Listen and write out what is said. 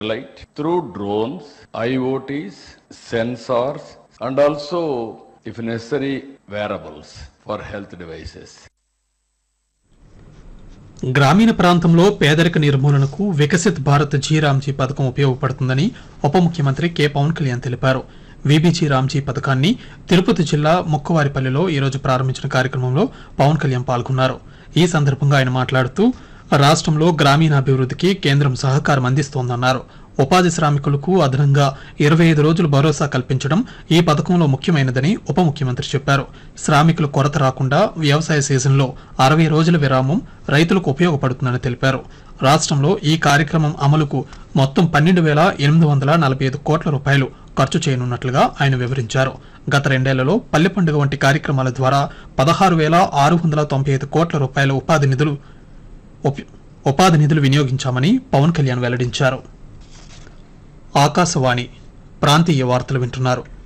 light through drones, IoTs, sensors, and also, if necessary, wearables for health devices. గ్రామీణ ప్రాంతంలో పేదరిక నిర్మూలనకు Viksit Bharat G Ramji పథకం ఉపయోగపడుతుందని ఉప ముఖ్యమంత్రి కె పవన్ కళ్యాణ్ తెలిపారు విబిజీ రామ్జీ పథకాన్ని తిరుపతి జిల్లా ముక్కవారిపల్లిలో ఈరోజు ప్రారంభించిన కార్యక్రమంలో పవన్ కళ్యాణ్ పాల్గొన్నారు ఈ సందర్భంగా ఆయన మాట్లాడుతూ రాష్ట్రంలో గ్రామీణాభివృద్ధికి కేంద్రం సహకారం అందిస్తోందన్నారు ఉపాధి శ్రామికులకు అదనంగా ఇరవై ఐదు రోజులు భరోసా కల్పించడం ఈ పథకంలో ముఖ్యమైనదని ఉప ముఖ్యమంత్రి చెప్పారు శ్రామికులు కొరత రాకుండా వ్యవసాయ సీజన్లో అరవై రోజుల విరామం రైతులకు ఉపయోగపడుతుందని తెలిపారు రాష్ట్రంలో ఈ కార్యక్రమం అమలుకు మొత్తం పన్నెండు వేల ఎనిమిది వందల నలభై ఐదు కోట్ల రూపాయలు ఖర్చు చేయనున్నట్లుగా ఆయన వివరించారు గత రెండేళ్లలో పల్లె పండుగ వంటి కార్యక్రమాల ద్వారా పదహారు వేల ఆరు వందల తొంభై ఐదు కోట్ల రూపాయల ఉపాధి నిధులు ఉప- ఉపాధి నిధులు వినియోగించామని పవన్ కళ్యాణ్ వెల్లడించారు ఆకాశవాణి ప్రాంతీయ వార్తలు వింటున్నారు